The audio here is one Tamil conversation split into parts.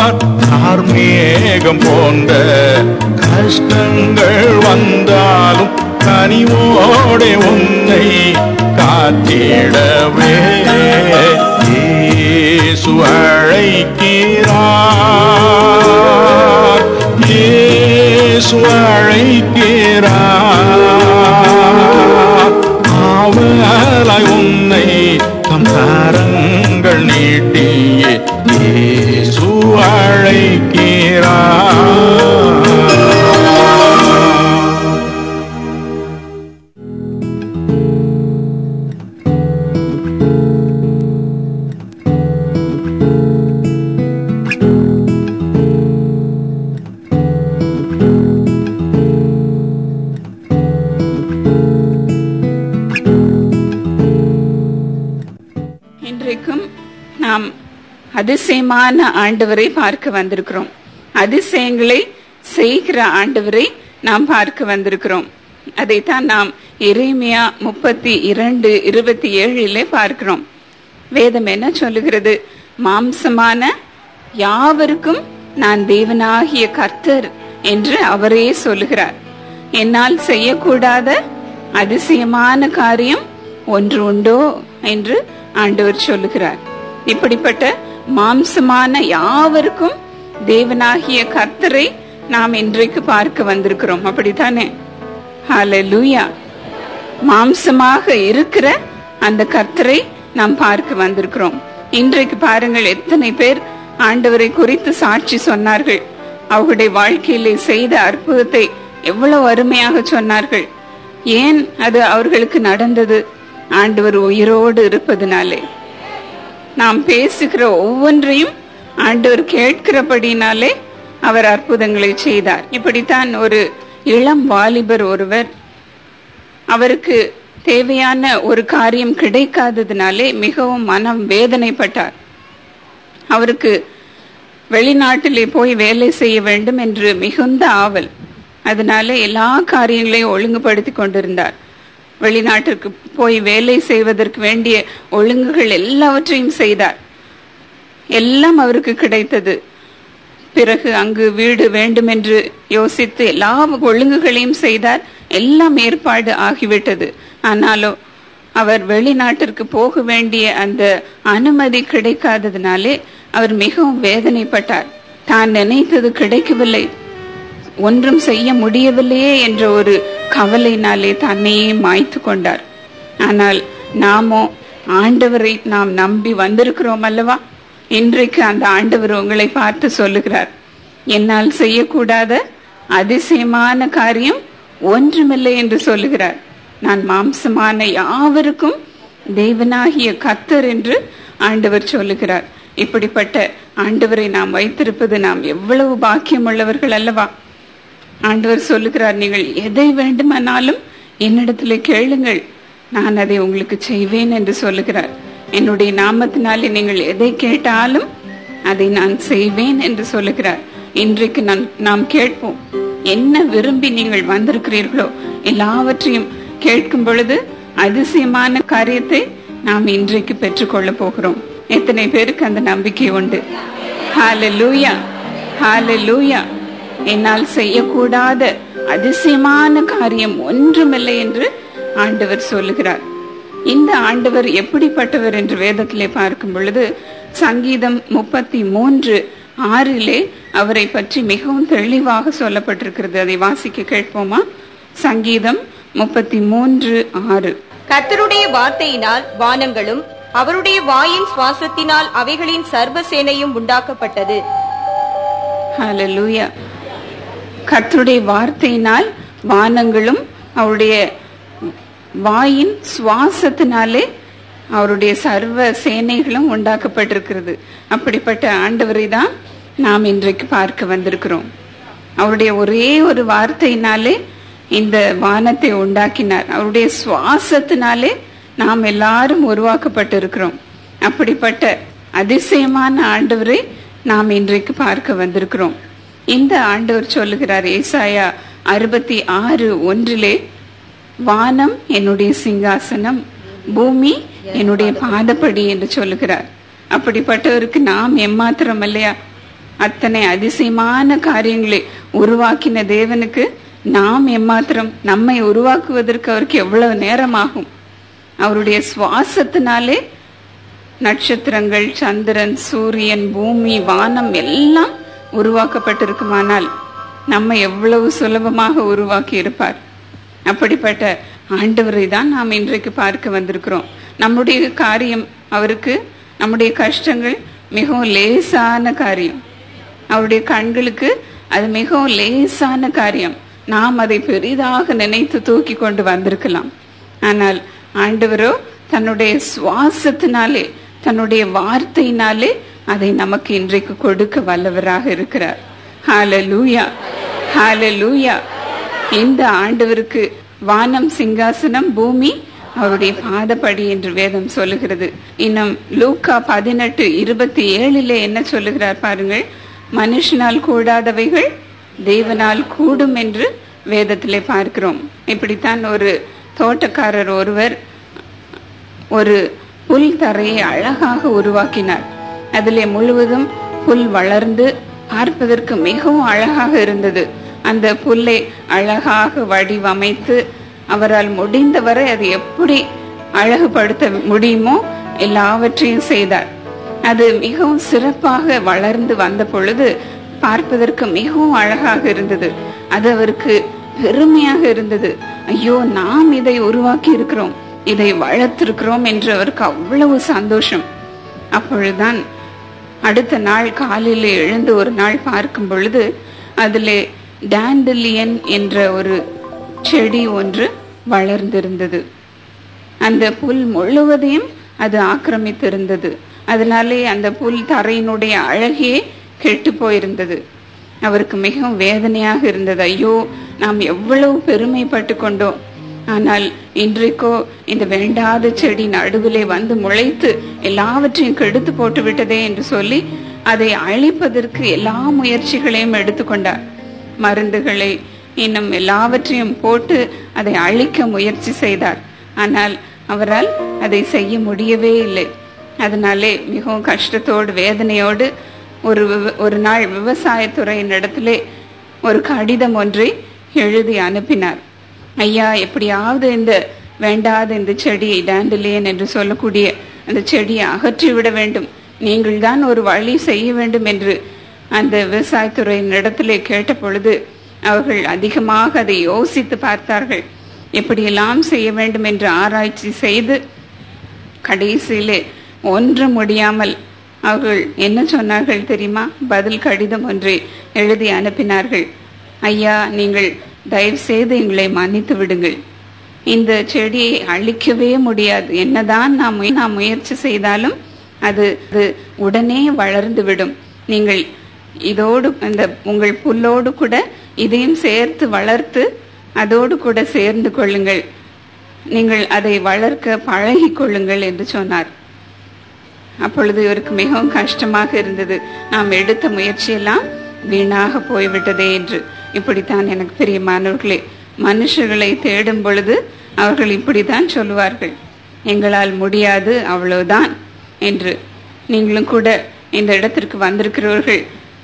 காப்பார் கார்மேகம் போன்ற கஷ்டங்கள் வந்தாலும் கனிவோടെ உன்னை காத்திடவே இயேசு அழைக்கிறார் இயேசு அழைக்கிறார் ஆவலாய் உன்னை தம் கரங்கள் நீட்டியே இயேசு அழைக்கிறார் இன்றைக்கும் நாம் அதிசயமான ஆண்டவரை பார்க்க வந்திருக்கிறோம் அதிசயங்களை செய்கிற ஆண்டவரை நாம் பார்க்க வந்திருக்கிறோம் அதைத்தான் நாம் எரேமியா முப்பத்தி இரண்டு இருபத்தி ஏழிலே பார்க்கிறோம் வேதம் என்ன சொல்லுகிறது மாம்சமான யாவருக்கும் நான் தேவனாகிய கர்த்தர் என்று அவரே சொல்லுகிறார் என்னால் செய்யக்கூடாத அதிசயமான காரியம் ஒன்று உண்டோ என்று ஆண்டவர் சொல்லுகிறார் இப்படிப்பட்ட மாம்சமான யாவருக்கும் தேவனாகிய கர்த்தரை நாம் இன்றைக்கு பார்க்க வந்திருக்கிறோம் அப்படித்தானே ஹalleluya மாம்சமாக இருக்கிற அந்த கர்த்தரை நாம் பார்க்க வந்திருக்கிறோம் இன்றைக்கு பாருங்கள் எத்தனை பேர் ஆண்டவரை குறித்து சாட்சி சொன்னார்கள் அவர்களுடைய வாழ்க்கையிலே செய்த அற்புதத்தை எவ்வளவு அருமையாக சொன்னார்கள் ஏன் அது அவர்களுக்கு நடந்தது ஆண்டவர் உயிரோடு இருப்பதனாலே நாம் பேசுகிற ஒவ்வொன்றையும் ஆண்டவர் கேட்கிறபடினாலே அவர் அற்புதங்களை செய்தார் இப்படித்தான் ஒரு இளம் வாலிபர் ஒருவர் அவருக்கு தேவையான ஒரு காரியம் கிடைக்காததினாலே மிகவும் மனம் வேதனைப்பட்டார் அவருக்கு வெளிநாட்டிலே போய் வேலை செய்ய வேண்டும் என்று மிகுந்த ஆவல் அதனால எல்லா காரியங்களையும் ஒழுங்குபடுத்தி கொண்டிருந்தார் வெளிநாட்டிற்கு போய் வேலை செய்வதற்கு வேண்டிய ஒழுங்குகள் எல்லாவற்றையும் செய்தார் எல்லாம் அவருக்கு கிடைத்தது பிறகு அங்கு வீடு வேண்டும் என்று யோசித்து எல்லா ஒழுங்குகளையும் செய்தார் எல்லாம் ஏற்பாடு ஆகிவிட்டது ஆனாலும் அவர் வெளிநாட்டிற்கு போக வேண்டிய அந்த அனுமதி கிடைக்காததினாலே அவர் மிகவும் வேதனைப்பட்டார் தான் நினைத்தது கிடைக்கவில்லை ஒன்றும் செய்ய முடியவில்லையே என்ற ஒரு கவலையினாலே தன்னையே மாய்த்து கொண்டார் ஆனால் நாமோ ஆண்டவரை நாம் நம்பி வந்திருக்கிறோம் அல்லவா இன்றைக்கு அந்த ஆண்டவர் உங்களை பார்த்து சொல்லுகிறார் என்னால் செய்யக்கூடாத அதிசயமான காரியம் ஒன்றுமில்லை என்று சொல்லுகிறார் நான் மாம்சமான யாவருக்கும் தேவனாகிய கத்தர் என்று ஆண்டவர் சொல்லுகிறார் இப்படிப்பட்ட ஆண்டவரை நாம் வைத்திருப்பது நாம் எவ்வளவு பாக்கியம் உள்ளவர்கள் அல்லவா ஆண்டவர் சொல்லுகிறார் நீங்கள் எதை வேண்டுமானாலும் என்னிடத்துல கேளுங்கள் நான் அதை உங்களுக்கு செய்வேன் என்று சொல்லுகிறார் என்னுடைய நாமத்தினாலே நீங்கள் எதை கேட்டாலும் அதை நான் செய்வேன் என்று சொல்லுகிறார் இன்றைக்கு நான் நாம் கேட்போம் என்ன விரும்பி நீங்கள் வந்திருக்கிறீர்களோ எல்லாவற்றையும் கேட்கும் பொழுது அதிசயமான காரியத்தை நாம் இன்றைக்கு பெற்றுக்கொள்ள போகிறோம் எத்தனை பேருக்கு அந்த நம்பிக்கை உண்டு ஹalleluya ஹalleluya என்னால் செய்யக்கூடாத அதிசயமான காரியம் ஒன்றுமில்லை என்று ஆண்டவர் சொல்லுகிறார் இந்த ஆண்டவர் எப்படிப்பட்டவர் என்று வேதத்திலே பார்க்கும் பொழுது சங்கீதம் முப்பத்தி மூன்று ஆறிலே அவரை பற்றி மிகவும் தெளிவாக சொல்லப்பட்டிருக்கிறது அதை வாசிக்க கேட்போமா சங்கீதம் முப்பத்தி மூன்று ஆறு கர்த்தருடைய வார்த்தையினால் வானங்களும் அவருடைய வாயின் சுவாசத்தினால் அவைகளின் சர்வ சேனையும் உண்டாக்கப்பட்டது ஹalleluya கர்த்தருடைய வார்த்தையினால் வானங்களும் அவருடைய வாயின் சுவாசத்தினாலே அவருடைய சர்வ சேனைகளும் உண்டாக்கப்பட்டிருக்கிறது அப்படிப்பட்ட ஆண்டவரை தான் நாம் இன்றைக்கு பார்க்க வந்திருக்கிறோம் அவருடைய ஒரே ஒரு வார்த்தையினாலே இந்த வானத்தை உண்டாக்கினார் அவருடைய சுவாசத்தினாலே நாம் எல்லாரும் உருவாக்கப்பட்டிருக்கிறோம் அப்படிப்பட்ட அதிசயமான ஆண்டவரை நாம் இன்றைக்கு பார்க்க வந்திருக்கிறோம் இந்த ஆண்டவர் சொல்லுகிறார் ஏசாயா அறுபத்தி ஆறு ஒன்றிலே வானம் என்னுடைய சிங்காசனம் பூமி என்னுடைய பாதப்படி என்று சொல்லுகிறார் அப்படிப்பட்டவருக்கு நாம் எம்மாத்திரம் இல்லையா அத்தனை அதிசயமான காரியங்களை உருவாக்கின தேவனுக்கு நாம் எம்மாத்திரம் நம்மை உருவாக்குவதற்கு அவருக்கு எவ்வளவு நேரமாகும் அவருடைய சுவாசத்தினாலே நட்சத்திரங்கள் சந்திரன் சூரியன் பூமி வானம் எல்லாம் உருவாக்கப்பட்டிருக்குமானால் நம்ம எவ்வளவு சுலபமாக உருவாக்கி இருப்பார் அப்படிப்பட்ட ஆண்டவரை தான் நாம் இன்றைக்கு பார்க்க வந்திருக்கிறோம் நம்முடைய காரியம் அவருக்கு நம்முடைய கஷ்டங்கள் மிகவும் லேசான காரியம் அவருடைய கண்களுக்கு அது மிகவும் லேசான காரியம் நாம் அதை பெரிதாக நினைத்து தூக்கி கொண்டு வந்திருக்கலாம் ஆனால் ஆண்டவரோ தன்னுடைய சுவாசத்தினாலே தன்னுடைய வார்த்தையினாலே அதை நமக்கு இன்றைக்கு கொடுக்க வல்லவராக இருக்கிறார் ஹாலலூயா ஹாலலூயா இந்த ஆண்டவருக்கு வானம் சிங்காசனம் பூமி அவருடைய பாதப்படி என்று வேதம் சொல்லுகிறது இன்னும் லூக்கா பதினெட்டு இருபத்தி ஏழிலே என்ன சொல்லுகிறார் பாருங்கள் மனுஷனால் கூடாதவைகள் தேவனால் கூடும் என்று வேதத்திலே பார்க்கிறோம் இப்படித்தான் ஒரு தோட்டக்காரர் ஒருவர் ஒரு புல் தரையை அழகாக உருவாக்கினார் அதிலே முழுவதும் புல் வளர்ந்து பார்ப்பதற்கு மிகவும் அழகாக இருந்தது அந்த புல்லை அழகாக வடிவமைத்து அவரால் முடிந்தவரை அது எப்படி அழகுபடுத்த முடியுமோ எல்லாவற்றையும் செய்தார் அது மிகவும் சிறப்பாக வளர்ந்து வந்த பொழுது பார்ப்பதற்கு மிகவும் அழகாக இருந்தது அது அவருக்கு பெருமையாக இருந்தது ஐயோ நாம் இதை உருவாக்கி இருக்கிறோம் இதை வளர்த்திருக்கிறோம் என்று அவருக்கு அவ்வளவு சந்தோஷம் அப்பொழுதுதான் அடுத்த நாள் காலையில் எழுந்து ஒரு நாள் பார்க்கும் பொழுது அதிலே டாண்டலியன் என்ற ஒரு செடி ஒன்று வளர்ந்திருந்தது அந்த புல் முழுவதையும் அது ஆக்கிரமித்திருந்தது அதனாலே அந்த புல் தரையினுடைய அழகே கெட்டு போயிருந்தது அவருக்கு மிகவும் வேதனையாக இருந்தது ஐயோ நாம் எவ்வளவு பெருமைப்பட்டு கொண்டோம் ஆனால் இன்றைக்கோ இந்த வேண்டாத செடி நடுவிலே வந்து முளைத்து எல்லாவற்றையும் கெடுத்து போட்டு விட்டதே என்று சொல்லி அதை அழிப்பதற்கு எல்லா முயற்சிகளையும் எடுத்துக்கொண்டார் மருந்துகளை இன்னும் எல்லாவற்றையும் போட்டு அதை அழிக்க முயற்சி செய்தார் ஆனால் அவரால் அதை செய்ய முடியவே இல்லை அதனாலே மிகவும் கஷ்டத்தோடு வேதனையோடு ஒரு விவ- ஒரு நாள் விவசாயத்துறையின் இடத்திலே ஒரு கடிதம் ஒன்றை எழுதி அனுப்பினார் ஐயா எப்படியாவது இந்த வேண்டாத இந்த செடியை டாண்டலியன் என்று சொல்லக்கூடிய அந்த செடியை அகற்றிவிட வேண்டும் நீங்கள் தான் ஒரு வழி செய்ய வேண்டும் என்று அந்த விவசாயத்துறையின் இடத்திலே கேட்ட பொழுது அவர்கள் அதிகமாக அதை யோசித்து பார்த்தார்கள் எப்படியெல்லாம் செய்ய வேண்டும் என்று ஆராய்ச்சி செய்து கடைசியிலே ஒன்று முடியாமல் அவர்கள் என்ன சொன்னார்கள் தெரியுமா பதில் கடிதம் ஒன்றை எழுதி அனுப்பினார்கள் ஐயா நீங்கள் தயவு செய்து எங்களை மன்னித்து விடுங்கள் இந்த செடியை அழிக்கவே முடியாது என்னதான் நாம் முய- நாம் முயற்சி செய்தாலும் அது அது உடனே வளர்ந்து விடும் நீங்கள் இதோடு அந்த உங்கள் புல்லோடு கூட இதையும் சேர்த்து வளர்த்து அதோடு கூட சேர்ந்து கொள்ளுங்கள் நீங்கள் அதை வளர்க்க பழகிக் கொள்ளுங்கள் என்று சொன்னார் அப்பொழுது இவருக்கு மிகவும் கஷ்டமாக இருந்தது நாம் எடுத்த முயற்சியெல்லாம் வீணாக போய்விட்டதே என்று இப்படித்தான் எனக்கு பிரியமானவர்களே மனுஷர்களை தேடும் பொழுது அவர்கள் இப்படித்தான் சொல்லுவார்கள் எங்களால் முடியாது அவ்வளவுதான் என்று நீங்களும் கூட இந்த இடத்திற்கு வந்திருக்கிறவர்கள்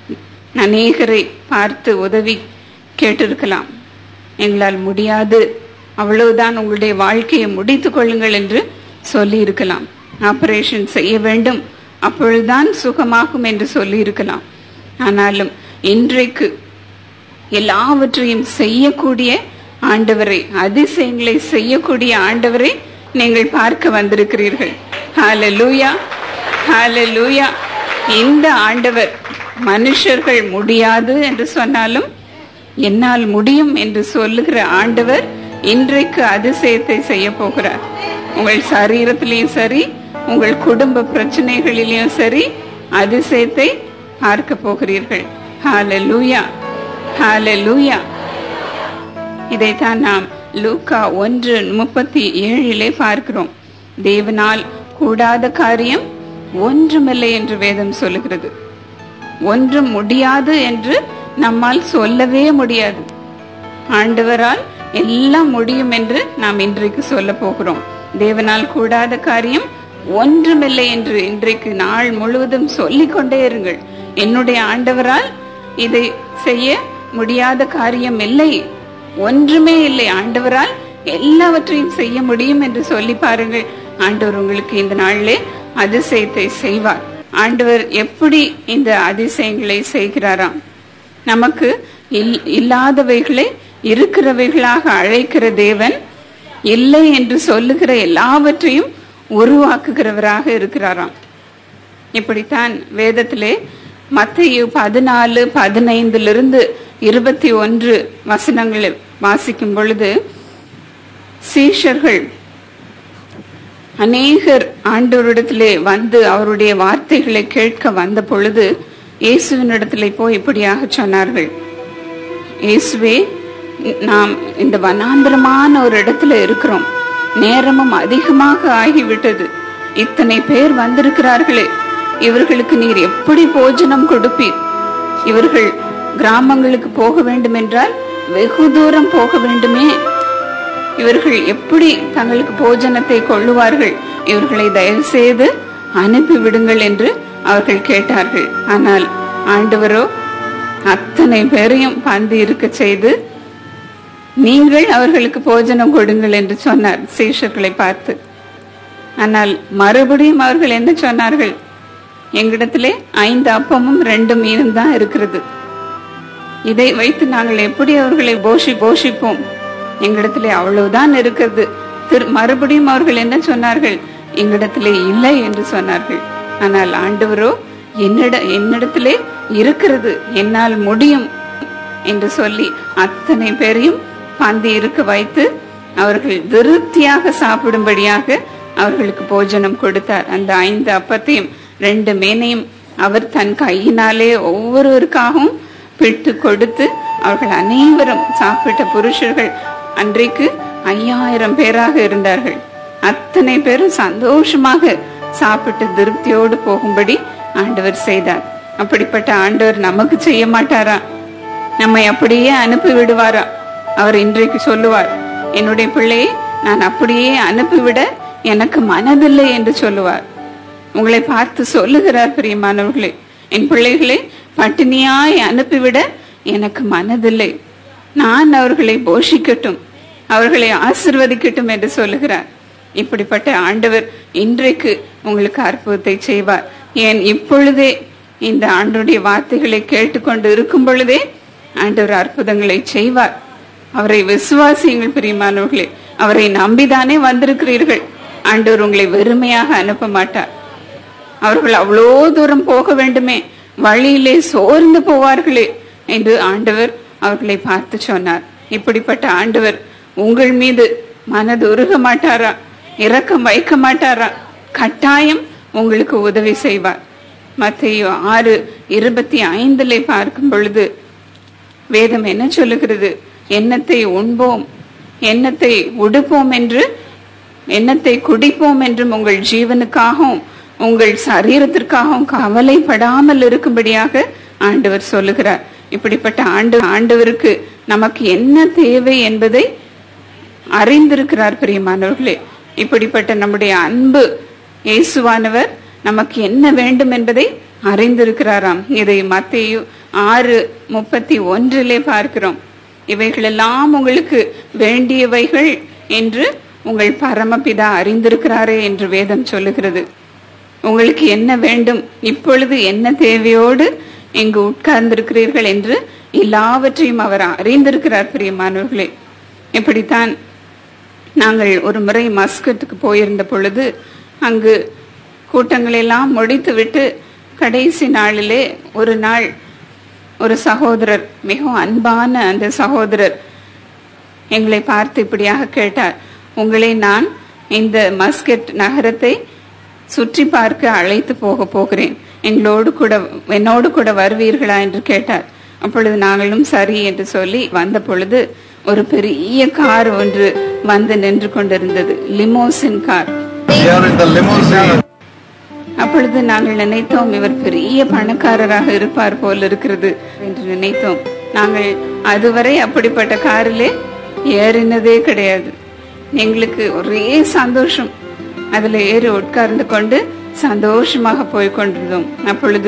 அநேகரை பார்த்து உதவி கேட்டிருக்கலாம் எங்களால் முடியாது அவ்வளவுதான் உங்களுடைய வாழ்க்கையை முடித்துக் கொள்ளுங்கள் என்று சொல்லி இருக்கலாம் ஆபரேஷன் செய்ய வேண்டும் அப்பொழுதுதான் சுகமாகும் என்று சொல்லி இருக்கலாம் ஆனாலும் இன்றைக்கு எல்லாவற்றையும் செய்யக்கூடிய ஆண்டவரை அதிசயங்களை செய்யக்கூடிய ஆண்டவரை நீங்கள் பார்க்க வந்திருக்கிறீர்கள் ஹalleluya ஹalleluya இந்த ஆண்டவர் மனுஷர்கள் முடியாது என்று சொன்னாலும் என்னால் முடியும் என்று சொல்லுகிற ஆண்டவர் இன்றைக்கு அதிசயத்தை செய்ய போகிறார் உங்கள் சரீரத்திலையும் சரி உங்கள் குடும்ப பிரச்சனைகளிலும் சரி அதிசயத்தை பார்க்க போகிறீர்கள் ஹalleluya ஹalleluya இதைத்தான் நாம் லூக்கா ஒன்று முப்பத்தி ஏழிலே பார்க்கிறோம் தேவனால் கூடாத காரியம் ஒன்றுமில்லை என்று வேதம் சொல்லுகிறது ஒன்றும் முடியாது என்று நம்மால் சொல்லவே முடியாது ஆண்டவரால் எல்லாம் முடியும் என்று நாம் இன்றைக்கு சொல்ல போகிறோம் தேவனால் கூடாத காரியம் ஒன்றுமில்லை என்று இன்றைக்கு நாள் முழுவதும் சொல்லிக் கொண்டே இருங்கள் என்னுடைய ஆண்டவரால் இதை செய்ய முடியாத காரியம் இல்லை ஒன்றுமே இல்லை ஆண்டவரால் எல்லாவற்றையும் செய்ய முடியும் என்று சொல்லி பாருங்கள் ஆண்டவர் உங்களுக்கு இந்த நாளிலே அதிசயத்தை செய்வார் ஆண்டவர் எப்படி இந்த அதிசயங்களை செய்கிறாராம் நமக்கு இல்- இல்லாதவைகளை இருக்கிறவைகளாக அழைக்கிற தேவன் இல்லை என்று சொல்லுகிற எல்லாவற்றையும் உருவாக்குகிறவராக இருக்கிறாராம் இப்படித்தான் வேதத்திலே மத்தேயு பதினாலு பதினைந்திலிருந்து இருபத்தி ஒன்று வசனங்களை வாசிக்கும் பொழுது சீஷர்கள் அநேகர் ஆண்டவரிடத்திலே வந்து அவருடைய வார்த்தைகளை கேட்க வந்த பொழுது இயேசுவினிடத்திலே போய் இப்படியாக சொன்னார்கள் இயேசுவே நாம் இந்த வனாந்திரமான ஒரு இடத்துல இருக்கிறோம் நேரமும் அதிகமாக ஆகிவிட்டது இத்தனை பேர் வந்திருக்கிறார்களே இவர்களுக்கு நீர் எப்படி போஜனம் கொடுப்பீர் இவர்கள் கிராமங்களுக்கு போக வேண்டும் என்றால் வெகு தூரம் போக வேண்டுமே இவர்கள் எப்படி தங்களுக்கு போஜனத்தை கொள்ளுவார்கள் இவர்களை தயவு செய்து அனுப்பி விடுங்கள் என்று அவர்கள் கேட்டார்கள் ஆனால் ஆண்டவரோ அத்தனை பேரையும் பந்தி இருக்க செய்து நீங்கள் அவர்களுக்கு போஜனம் கொடுங்கள் என்று சொன்னார் சீஷர்களை பார்த்து ஆனால் மறுபடியும் அவர்கள் என்ன சொன்னார்கள் எங்களிடத்திலே ஐந்து அப்பமும் ரெண்டு மீனும் தான் இருக்கிறது இதை வைத்து நாங்கள் எப்படி அவர்களை போஷி போஷிப்போம் எங்களிடத்திலே அவ்வளவுதான் இருக்கிறது திரு மறுபடியும் அவர்கள் என்ன சொன்னார்கள் எங்களிடத்திலே இல்லை என்று சொன்னார்கள் ஆனால் ஆண்டவரோ என்னிட என்னிடத்திலே இருக்கிறது என்னால் முடியும் என்று சொல்லி அத்தனை பேரையும் பந்தி இருக்க வைத்து அவர்கள் திருப்தியாக சாப்பிடும்படியாக அவர்களுக்கு போஜனம் கொடுத்தார் அந்த ஐந்து அப்பத்தையும் ரெண்டு மேனையும் அவர் தன் கையினாலே ஒவ்வொருவருக்காகவும் பிட்டு கொடுத்து அவர்கள் அனைவரும் சாப்பிட்ட புருஷர்கள் அன்றைக்கு ஐயாயிரம் பேராக இருந்தார்கள் அத்தனை பேரும் சந்தோஷமாக சாப்பிட்டு திருப்தியோடு போகும்படி ஆண்டவர் செய்தார் அப்படிப்பட்ட ஆண்டவர் நமக்கு செய்ய மாட்டாரா நம்மை அப்படியே அனுப்பி விடுவாரா அவர் இன்றைக்கு சொல்லுவார் என்னுடைய பிள்ளையை நான் அப்படியே அனுப்பிவிட எனக்கு மனதில்லை என்று சொல்லுவார் உங்களை பார்த்து சொல்லுகிறார் பிரியமானவர்களே என் பிள்ளைகளை பட்டினியாய் அனுப்பிவிட எனக்கு மனதில்லை நான் அவர்களை போஷிக்கட்டும் அவர்களை ஆசிர்வதிக்கட்டும் என்று சொல்லுகிறார் இப்படிப்பட்ட ஆண்டவர் இன்றைக்கு உங்களுக்கு அற்புதத்தை செய்வார் ஏன் இப்பொழுதே இந்த ஆண்டுடைய வார்த்தைகளை கேட்டுக்கொண்டு இருக்கும் பொழுதே ஆண்டவர் அற்புதங்களை செய்வார் அவரை விசுவாசியுங்கள் பிரியமானவர்களே அவரை நம்பிதானே வந்திருக்கிறீர்கள் ஆண்டவர் உங்களை வெறுமையாக அனுப்ப மாட்டார் அவர்கள் அவ்வளோ தூரம் போக வேண்டுமே வழியிலே சோர்ந்து போவார்களே என்று ஆண்டவர் அவர்களை பார்த்து சொன்னார் இப்படிப்பட்ட ஆண்டவர் உங்கள் மீது மனது உருக மாட்டாரா இரக்கம் வைக்க மாட்டாரா கட்டாயம் உங்களுக்கு உதவி செய்வார் மத்திய ஆறு இருபத்தி ஐந்திலே பார்க்கும் பொழுது வேதம் என்ன சொல்லுகிறது எண்ணத்தை உண்போம் எண்ணத்தை உடுப்போம் என்று எண்ணத்தை குடிப்போம் என்றும் உங்கள் ஜீவனுக்காகவும் உங்கள் சரீரத்திற்காகவும் கவலைப்படாமல் இருக்கும்படியாக ஆண்டவர் சொல்லுகிறார் இப்படிப்பட்ட ஆண்டு ஆண்டவருக்கு நமக்கு என்ன தேவை என்பதை அறிந்திருக்கிறார் பிரியமானவர்களே இப்படிப்பட்ட நம்முடைய அன்பு இயேசுவானவர் நமக்கு என்ன வேண்டும் என்பதை அறிந்திருக்கிறாராம் இதை மத்தேயு ஆறு முப்பத்தி ஒன்றிலே பார்க்கிறோம் இவைகளெல்லாம் உங்களுக்கு வேண்டியவைகள் என்று உங்கள் பரமபிதா அறிந்திருக்கிறாரே என்று வேதம் சொல்லுகிறது உங்களுக்கு என்ன வேண்டும் இப்பொழுது என்ன தேவையோடு இங்கு உட்கார்ந்திருக்கிறீர்கள் என்று எல்லாவற்றையும் அவர் அறிந்திருக்கிறார் பிரியமானவர்களே இப்படித்தான் நாங்கள் ஒரு முறை மஸ்கட்டுக்கு போயிருந்த பொழுது அங்கு கூட்டங்களெல்லாம் முடித்துவிட்டு கடைசி நாளிலே ஒரு நாள் ஒரு சகோதரர் மிகவும் அன்பான அந்த சகோதரர் எங்களை பார்த்து இப்படியாக கேட்டார் உங்களை நான் இந்த மஸ்கட் நகரத்தை சுற்றி பார்க்க அழைத்து போக போகிறேன் எங்களோடு கூட என்னோடு கூட வருவீர்களா என்று கேட்டார் அப்பொழுது நாங்களும் சரி என்று சொல்லி வந்த பொழுது ஒரு பெரிய கார் ஒன்று வந்து நின்று கொண்டிருந்தது limousine car We are in the limousine. அப்பொழுது நாங்கள் நினைத்தோம் இவர் பெரிய பணக்காரராக இருப்பார் போல் இருக்கிறது என்று நினைத்தோம் நாங்கள் அதுவரை அப்படிப்பட்ட காரிலே ஏறினதே கிடையாது எங்களுக்கு ஒரே சந்தோஷம் அதுல ஏறி உட்கார்ந்து கொண்டு சந்தோஷமாக போய் கொண்டிருந்தோம் அப்பொழுது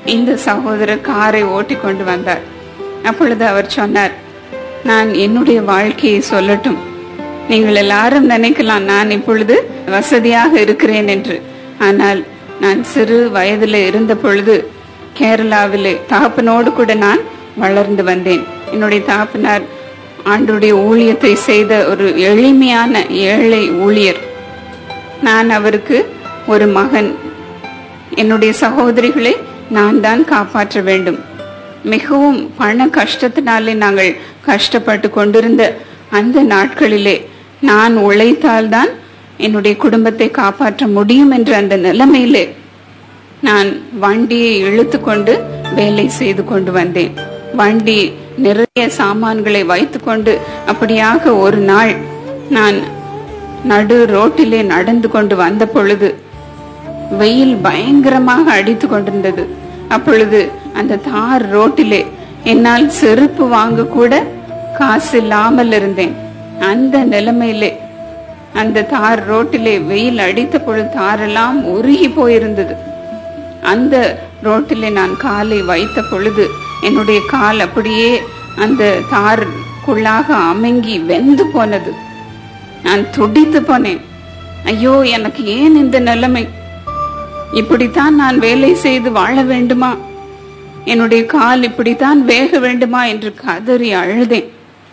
இந்த சகோதரர் காரை ஓட்டி கொண்டு வந்தார் அப்பொழுது அவர் சொன்னார் நான் என்னுடைய வாழ்க்கையை சொல்லட்டும் நீங்கள் எல்லாரும் நினைக்கலாம் நான் இப்பொழுது வசதியாக இருக்கிறேன் என்று ஆனால் நான் சிறு வயதில் இருந்த பொழுது கேரளாவிலே தகப்பனோடு கூட நான் வளர்ந்து வந்தேன் என்னுடைய தகப்பனார் ஆண்டுடைய ஊழியத்தை செய்த ஒரு எளிமையான ஏழை ஊழியர் நான் அவருக்கு ஒரு மகன் என்னுடைய சகோதரிகளை நான் தான் காப்பாற்ற வேண்டும் மிகவும் பண கஷ்டத்தினாலே நாங்கள் கஷ்டப்பட்டு கொண்டிருந்த அந்த நாட்களிலே நான் உழைத்தால்தான் என்னுடைய குடும்பத்தை காப்பாற்ற முடியும் என்ற அந்த நிலைமையிலே நான் வண்டியை இழுத்து கொண்டு வேலை செய்து கொண்டு வந்தேன் வண்டி நிறைய சாமான்களை வைத்துக்கொண்டு அப்படியாக ஒரு நாள் நான் நடு ரோட்டிலே நடந்து கொண்டு வந்த பொழுது வெயில் பயங்கரமாக அடித்து கொண்டிருந்தது அப்பொழுது அந்த தார் ரோட்டிலே என்னால் செருப்பு வாங்க கூட காசு இல்லாமல் இருந்தேன் அந்த நிலைமையிலே அந்த தார் ரோட்டிலே வெயில் அடித்த பொழுது தாரெல்லாம் உருகி போயிருந்தது அந்த ரோட்டிலே நான் காலை வைத்த பொழுது என்னுடைய கால் அப்படியே அந்த தாருக்குள்ளாக அமங்கி வெந்து போனது நான் துடித்து போனேன் ஐயோ எனக்கு ஏன் இந்த நிலைமை இப்படித்தான் நான் வேலை செய்து வாழ வேண்டுமா என்னுடைய கால் இப்படித்தான் வேக வேண்டுமா என்று கதறி அழுதேன்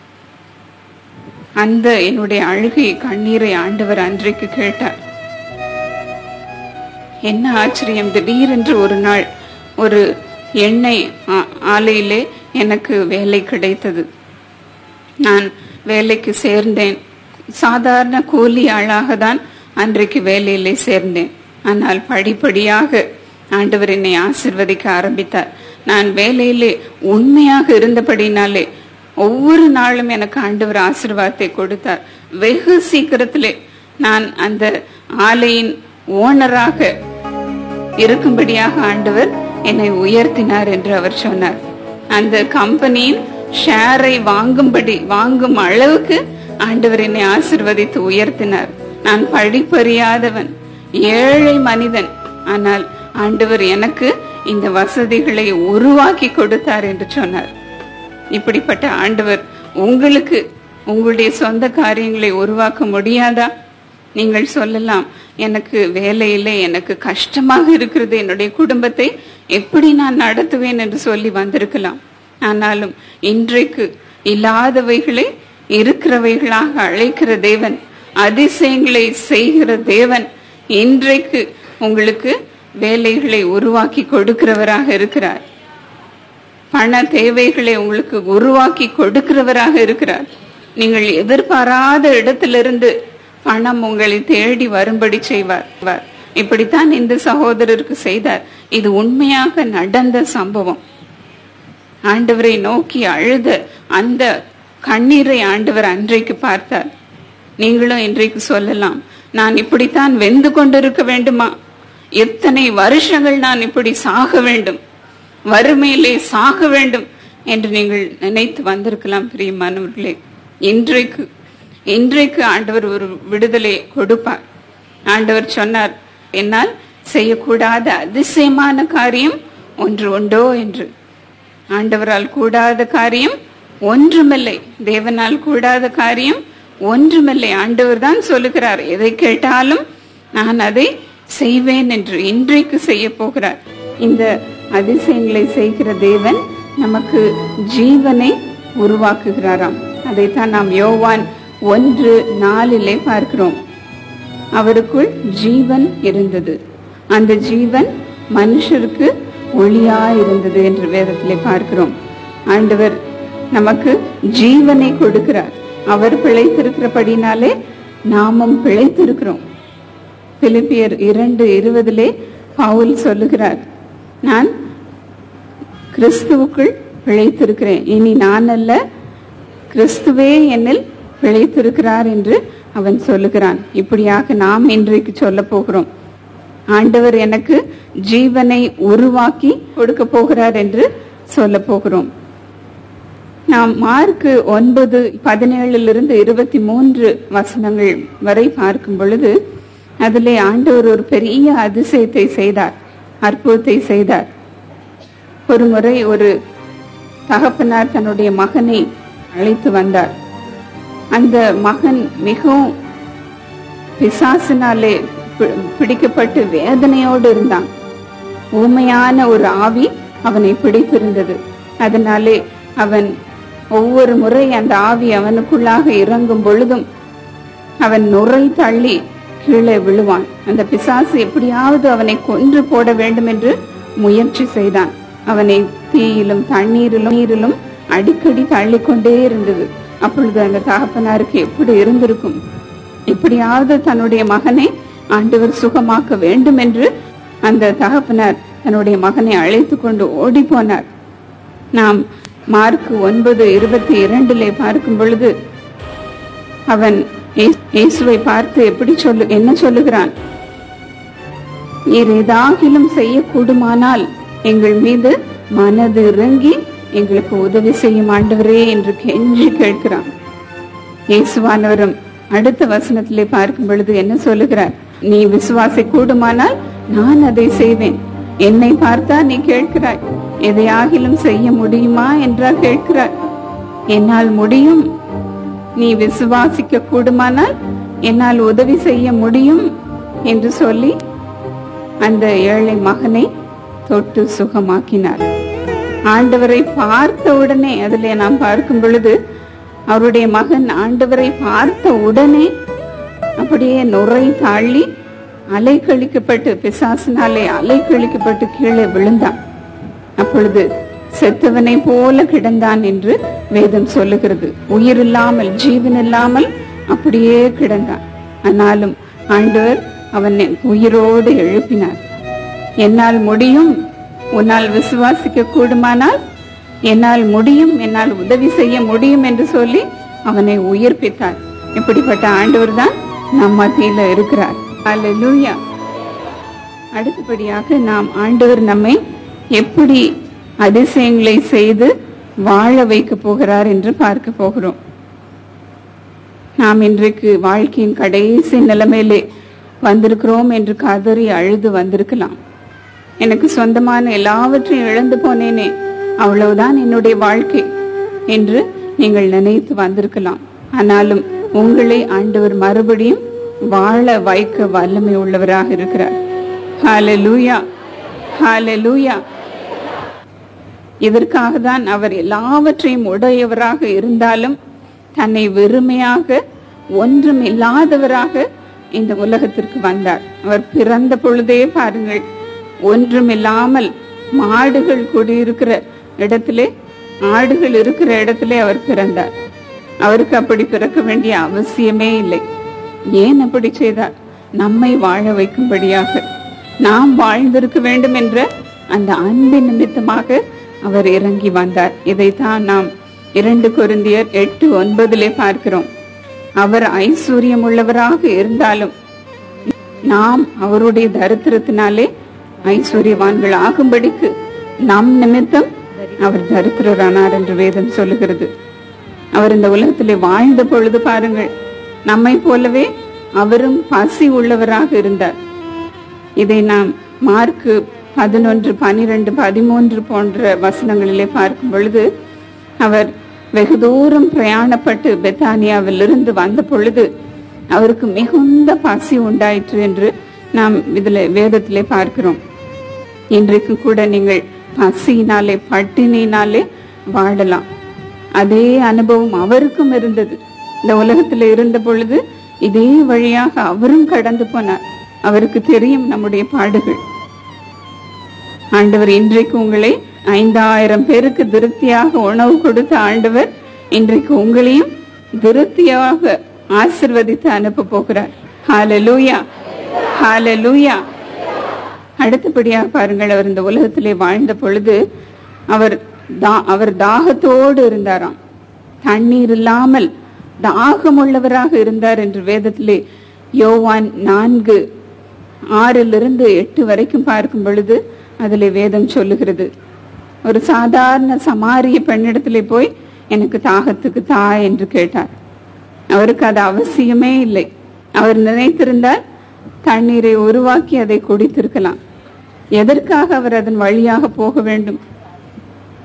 அந்த என்னுடைய அழுகை கண்ணீரை ஆண்டவர் அன்றைக்கு கேட்டார் என்ன ஆச்சரியம் திடீரென்று ஒரு நாள் ஒரு எண்ணெய் ஆ- ஆலையிலே எனக்கு வேலை கிடைத்தது நான் வேலைக்கு சேர்ந்தேன் சாதாரண கூலி ஆளாக தான் அன்றைக்கு வேலையிலே சேர்ந்தேன் ஆனால் படிப்படியாக ஆண்டவர் என்னை ஆசிர்வதிக்க ஆரம்பித்தார் நான் வேலையிலே உண்மையாக இருந்தபடினாலே ஒவ்வொரு நாளும் எனக்கு ஆண்டவர் ஆசீர்வாதத்தை கொடுத்தார் வெகு சீக்கிரத்திலே நான் அந்த ஆலையின் ஓனராக இருக்கும்படியாக ஆண்டவர் என்னை உயர்த்தினார் என்று அவர் சொன்னார் அந்த கம்பெனியின் ஷேரை வாங்கும்படி வாங்கும் அளவுக்கு ஆண்டவர் என்னை ஆசிர்வதித்து உயர்த்தினார் நான் படிப்பறியாதவன் ஏழை மனிதன் ஆனால் ஆண்டவர் எனக்கு இந்த வசதிகளை உருவாக்கி கொடுத்தார் என்று சொன்னார் இப்படிப்பட்ட ஆண்டவர் உங்களுக்கு உங்களுடைய சொந்த காரியங்களை உருவாக்க முடியாதா நீங்கள் சொல்லலாம் எனக்கு வேலையில எனக்கு கஷ்டமாக இருக்கிறது என்னுடைய குடும்பத்தை எப்படி நான் நடத்துவேன் என்று சொல்லி வந்திருக்கலாம் ஆனாலும் இன்றைக்கு இல்லாதவைகளை இருக்கிறவைகளாக அழைக்கிற தேவன் அதிசயங்களை செய்கிற தேவன் இன்றைக்கு உங்களுக்கு வேலைகளை உருவாக்கி கொடுக்கிறவராக இருக்கிறார் பண தேவைகளை உங்களுக்கு உருவாக்கி கொடுக்கிறவராக இருக்கிறார் நீங்கள் எதிர்பாராத இடத்திலிருந்து பணம் உங்களை தேடி வரும்படி செய்வார் வார். இப்படித்தான் இந்த சகோதரருக்கு செய்தார் இது உண்மையாக நடந்த சம்பவம் ஆண்டவரை நோக்கி அழுத அந்த கண்ணீரை ஆண்டவர் அன்றைக்கு பார்த்தார் நீங்களும் இன்றைக்கு சொல்லலாம் நான் இப்படித்தான் வெந்து கொண்டிருக்க வேண்டுமா எத்தனை வருஷங்கள் நான் இப்படி சாக வேண்டும் வறுமையிலே சாக வேண்டும் என்று நீங்கள் நினைத்து வந்திருக்கலாம் பிரியமானவர்களே இன்றைக்கு இன்றைக்கு ஆண்டவர் ஒரு விடுதலை கொடுப்பார் ஆண்டவர் சொன்னார் என்னால் செய்யக்கூடாத அதிசயமான காரியம் ஒன்று உண்டோ என்று ஆண்டவரால் கூடாத காரியம் ஒன்றுமில்லை தேவனால் கூடாத காரியம் ஒன்றுமில்லை ஆண்டவர் தான் சொல்லுகிறார் எதை கேட்டாலும் நான் அதை செய்வேன் என்று இன்றைக்கு செய்ய போகிறார் இந்த அதிசயங்களை செய்கிற தேவன் நமக்கு ஜீவனை உருவாக்குகிறாராம் அதைத்தான் நாம் யோவான் ஒன்று நாலிலே பார்க்கிறோம் அவருக்குள் ஜீவன் இருந்தது அந்த ஜீவன் மனுஷருக்கு ஒளியா இருந்தது என்று வேதத்திலே பார்க்கிறோம் ஆண்டவர் நமக்கு ஜீவனை கொடுக்கிறார் அவர் பிழைத்திருக்கிறபடினாலே நாமும் பிழைத்திருக்கிறோம் பிலிப்பியர் இரண்டு இருபதிலே பவுல் சொல்லுகிறார் நான் கிறிஸ்துவுக்குள் பிழைத்திருக்கிறேன் இனி நான் அல்ல கிறிஸ்துவே என்னில் பிழைத்திருக்கிறார் என்று அவன் சொல்லுகிறான் இப்படியாக நாம் இன்றைக்கு சொல்ல போகிறோம் ஆண்டவர் எனக்கு ஜீவனை உருவாக்கி கொடுக்க போகிறார் என்று சொல்ல போகிறோம் நாம் மார்க் ஒன்பது பதினேழுலிருந்து இருபத்தி மூன்று வசனங்கள் வரை பார்க்கும் பொழுது அதிலே ஆண்டவர் ஒரு பெரிய அதிசயத்தை செய்தார் அற்புதத்தை செய்தார் ஒரு முறை ஒரு தகப்பனார் தன்னுடைய மகனை அழைத்து வந்தார் அந்த மகன் மிகவும் பிசாசினாலே பி- பிடிக்கப்பட்டு வேதனையோடு இருந்தான் ஊமையான ஒரு ஆவி அவனை பிடித்திருந்தது அதனாலே அவன் ஒவ்வொரு முறை அந்த ஆவி அவனுக்குள்ளாக இறங்கும் பொழுதும் அவன் நுரை தள்ளி கீழே விழுவான் அந்த பிசாசு எப்படியாவது அவனை கொன்று போட வேண்டும் என்று முயற்சி செய்தான் அவனை தீயிலும் தண்ணீரிலும் நீரிலும் அடிக்கடி தள்ளிக்கொண்டே இருந்தது அப்பொழுது அந்த தகப்பனாருக்கு எப்படி இருந்திருக்கும் எப்படியாவது தன்னுடைய மகனை ஆண்டவர் சுகமாக்க வேண்டும் என்று அந்த தகப்பனார் தன்னுடைய மகனை அழைத்து கொண்டு ஓடி போனார் நாம் மார்க் ஒன்பது இருபத்தி இரண்டிலே பார்க்கும் பொழுது அவன் இயே- இயேசுவை பார்த்து எப்படி சொல்லு என்ன சொல்லுகிறான் நீர் ஏதாகிலும் செய்யக்கூடுமானால் எங்கள் மீது மனது இறங்கி எங்களுக்கு உதவி செய்யும் ஆண்டவரே என்று கெஞ்சி கேட்கிறான் இயேசுவானவரும் அடுத்த வசனத்திலே பார்க்கும் பொழுது என்ன சொல்லுகிறார் நீ விசுவாசி கூடுமானால் நான் அதை செய்வேன் என்னை பார்த்தா நீ கேட்கிறாய் எதையாகிலும் செய்ய முடியுமா என்றா கேட்கிறாய் என்னால் முடியும் நீ விசுவாசிக்க கூடுமானால் என்னால் உதவி செய்ய முடியும் என்று சொல்லி அந்த ஏழை மகனை தொட்டு சுகமாக்கினார் ஆண்டவரை பார்த்த உடனே அதிலே நாம் பார்க்கும் பொழுது அவருடைய மகன் ஆண்டவரை பார்த்த உடனே அப்படியே நுரை தாழி அலைக்கழிக்கப்பட்டு பிசாசினாலே அலைக்கழிக்கப்பட்டு கீழே விழுந்தான் அப்பொழுது செத்தவனை போல கிடந்தான் என்று வேதம் சொல்லுகிறது உயிர் இல்லாமல் ஜீவன் இல்லாமல் அப்படியே கிடந்தான் ஆனாலும் ஆண்டவர் அவனை உயிரோடு எழுப்பினார் என்னால் முடியும் உன்னால் விசுவாசிக்க கூடுமானால் என்னால் முடியும் என்னால் உதவி செய்ய முடியும் என்று சொல்லி அவனை உயிர்ப்பித்தார் இப்படிப்பட்ட ஆண்டவர் தான் நம் மத்தியில இருக்கிறார் அல்லேலூயா அடுத்தபடியாக நாம் ஆண்டவர் நம்மை எப்படி அதிசயங்களை செய்து வாழ வைக்க போகிறார் என்று பார்க்க போகிறோம் நாம் இன்றைக்கு வாழ்க்கையின் கடைசி நிலைமையிலே வந்திருக்கிறோம் என்று கதறி அழுது வந்திருக்கலாம் எனக்கு சொந்தமான எல்லாவற்றையும் இழந்து போனேனே அவ்வளவுதான் என்னுடைய வாழ்க்கை என்று நீங்கள் நினைத்து வந்திருக்கலாம் ஆனாலும் உங்களை ஆண்டவர் மறுபடியும் வாழ வைக்க வல்லமை உள்ளவராக இருக்கிறார் ஹalleluya ஹalleluya இதற்காக தான் அவர் எல்லாவற்றையும் உடையவராக இருந்தாலும் தன்னை வெறுமையாக ஒன்றும் இல்லாதவராக இந்த உலகத்திற்கு வந்தார் அவர் பிறந்த பொழுதே பாருங்கள் ஒன்றும் இல்லாமல் மாடுகள் குடியிருக்கிற இடத்திலே ஆடுகள் இருக்கிற இடத்திலே அவர் பிறந்தார் அவருக்கு அப்படி பிறக்க வேண்டிய அவசியமே இல்லை ஏன் அப்படி செய்தார் நம்மை வாழ வைக்கும்படியாக நாம் வாழ்ந்திருக்க வேண்டும் என்ற அந்த அன்பின் நிமித்தமாக அவர் இறங்கி வந்தார் இதைத்தான் நாம் இரண்டு கொரிந்தியர் எட்டு ஒன்பதிலே பார்க்கிறோம் அவர் ஐஸ்வர்யம் உள்ளவராக இருந்தாலும் நாம் அவருடைய தரித்திரத்தினாலே ஐஸ்வர்யவான்கள் ஆகும்படிக்கு நம் நிமித்தம் அவர் தரித்திரரானார் என்று வேதம் சொல்லுகிறது அவர் இந்த உலகத்திலே வாழ்ந்த பொழுது பாருங்கள் நம்மை போலவே அவரும் பசி உள்ளவராக இருந்தார் இதை நாம் மார்க்கு பதினொன்று பனிரெண்டு பதிமூன்று போன்ற வசனங்களிலே பார்க்கும் பொழுது அவர் வெகு தூரம் பிரயாணப்பட்டு பெத்தானியாவிலிருந்து வந்த பொழுது அவருக்கு மிகுந்த பசி உண்டாயிற்று என்று நாம் இதுல வேதத்திலே பார்க்கிறோம் இன்றைக்கு கூட நீங்கள் பசியினாலே பட்டினியினாலே வாழலாம் அதே அனுபவம் அவருக்கும் இருந்தது இந்த உலகத்துல இருந்த பொழுது இதே வழியாக அவரும் கடந்து போனார் அவருக்கு தெரியும் நம்முடைய பாடுகள் ஆண்டவர் இன்றைக்கு உங்களை ஐந்தாயிரம் பேருக்கு திருப்தியாக உணவு கொடுத்த ஆண்டவர் இன்றைக்கு உங்களையும் திருப்தியாக ஆசிர்வதித்து அனுப்ப போகிறார் ஹalleluya ஹalleluya அடுத்தபடியாக பாருங்கள் அவர் இந்த உலகத்திலே வாழ்ந்த பொழுது அவர் தா- அவர் தாகத்தோடு இருந்தாராம் தண்ணீர் இல்லாமல் தாகமுள்ளவராக இருந்தார் என்று வேதத்திலே யோவான் நான்கு ஆறிலிருந்து எட்டு வரைக்கும் பார்க்கும் பொழுது அதிலே வேதம் சொல்லுகிறது ஒரு சாதாரண சமாரிய பெண்ணிடத்திலே போய் எனக்கு தாகத்துக்கு தா என்று கேட்டார் அவருக்கு அது அவசியமே இல்லை அவர் நினைத்திருந்தால் தண்ணீரை உருவாக்கி அதை குடித்திருக்கலாம் எதற்காக அவர் அதன் வழியாக போக வேண்டும்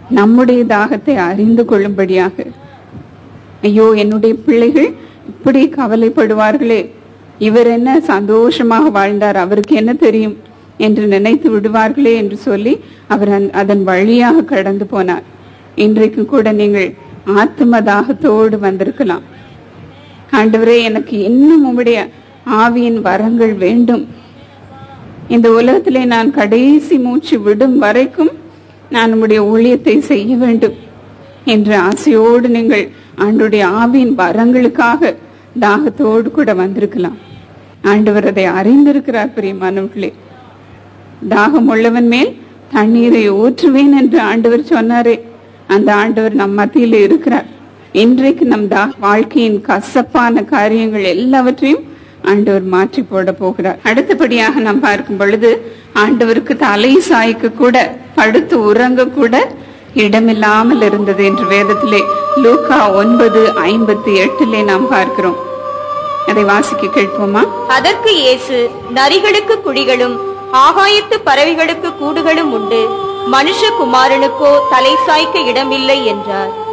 நம்முடைய தாகத்தை அறிந்து கொள்ளும்படியாக ஐயோ என்னுடைய பிள்ளைகள் இப்படி கவலைப்படுவார்களே இவர் என்ன சந்தோஷமாக வாழ்ந்தார் அவருக்கு என்ன தெரியும் என்று நினைத்து விடுவார்களே என்று சொல்லி அவர் அந்த- அதன் வழியாக கடந்து போனார் இன்றைக்கு கூட நீங்கள் ஆத்ம தாகத்தோடு வந்திருக்கலாம் ஆண்டவரே எனக்கு இன்னும் உம்முடைய ஆவியின் வரங்கள் வேண்டும் இந்த உலகத்திலே நான் கடைசி மூச்சு விடும் வரைக்கும் நான் உம்முடைய ஊழியத்தை செய்ய வேண்டும் என்ற ஆசையோடு நீங்கள் ஆண்டுடைய ஆவியின் வரங்களுக்காக தாகத்தோடு கூட வந்திருக்கலாம் ஆண்டவர் அதை அறிந்திருக்கிறார் பிரியமானவர்களே தாகம் உள்ளவன் மேல் தண்ணீரை ஊற்றுவேன் என்று ஆண்டவர் சொன்னாரே அந்த ஆண்டவர் நம் மத்தியில் இருக்கிறார் இன்றைக்கு நம் தா வாழ்க்கையின் கசப்பான காரியங்கள் எல்லாவற்றையும் ஆண்டவர் மாற்றி போட போகிறார் அடுத்தபடியாக நாம் பார்க்கும் பொழுது ஆண்டவருக்கு தலை சாய்க்க கூட படுத்து உறங்க கூட இடமில்லாமல் இருந்தது என்று வேதத்திலே லூக்கா ஒன்பது ஐம்பத்தி எட்டிலே நாம் பார்க்கிறோம் அதை வாசிக்க கேட்போமா அதற்கு இயேசு நரிகளுக்கு குழிகளும் ஆகாயத்து பறவைகளுக்கு கூடுகளும் உண்டு மனுஷகுமாரனுக்கோ தலை சாய்க்க இடமில்லை என்றார்